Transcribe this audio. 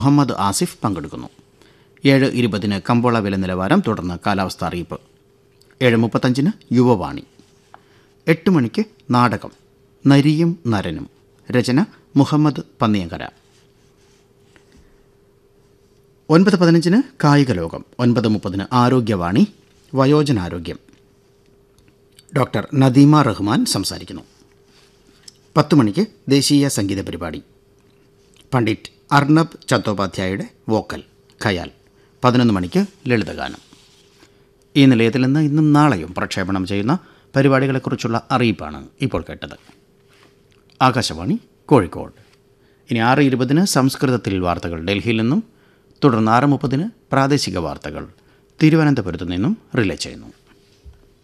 മുഹമ്മദ് ആസിഫ് പങ്കെടുക്കുന്നു ഏഴ് ഇരുപതിന് കമ്പോള വില നിലവാരം തുടർന്ന് കാലാവസ്ഥ അറിയിപ്പ് ഏഴ് മുപ്പത്തഞ്ചിന് യുവവാണി എട്ട് മണിക്ക് നാടകം നരിയും നരനും രചന മുഹമ്മദ് പന്നിയങ്കര ഒൻപത് പതിനഞ്ചിന് കായിക ലോകം ഒൻപത് മുപ്പതിന് ആരോഗ്യവാണി വയോജനാരോഗ്യം ഡോക്ടർ നദീമ റഹ്മാൻ സംസാരിക്കുന്നു പത്ത് മണിക്ക് ദേശീയ സംഗീത പരിപാടി പണ്ഡിറ്റ് അർണബ് ചത്തോപാധ്യായയുടെ വോക്കൽ ഖയാൽ പതിനൊന്ന് മണിക്ക് ലളിതഗാനം ഈ നിലയത്തിൽ നിന്ന് ഇന്നും നാളെയും പ്രക്ഷേപണം ചെയ്യുന്ന പരിപാടികളെക്കുറിച്ചുള്ള അറിയിപ്പാണ് ഇപ്പോൾ കേട്ടത് ആകാശവാണി കോഴിക്കോട് ഇനി ആറ് ഇരുപതിന് സംസ്കൃതത്തിൽ വാർത്തകൾ ഡൽഹിയിൽ നിന്നും തുടർന്ന് ആറ് മുപ്പതിന് പ്രാദേശിക വാർത്തകൾ തിരുവനന്തപുരത്തു നിന്നും റിലേ ചെയ്യുന്നു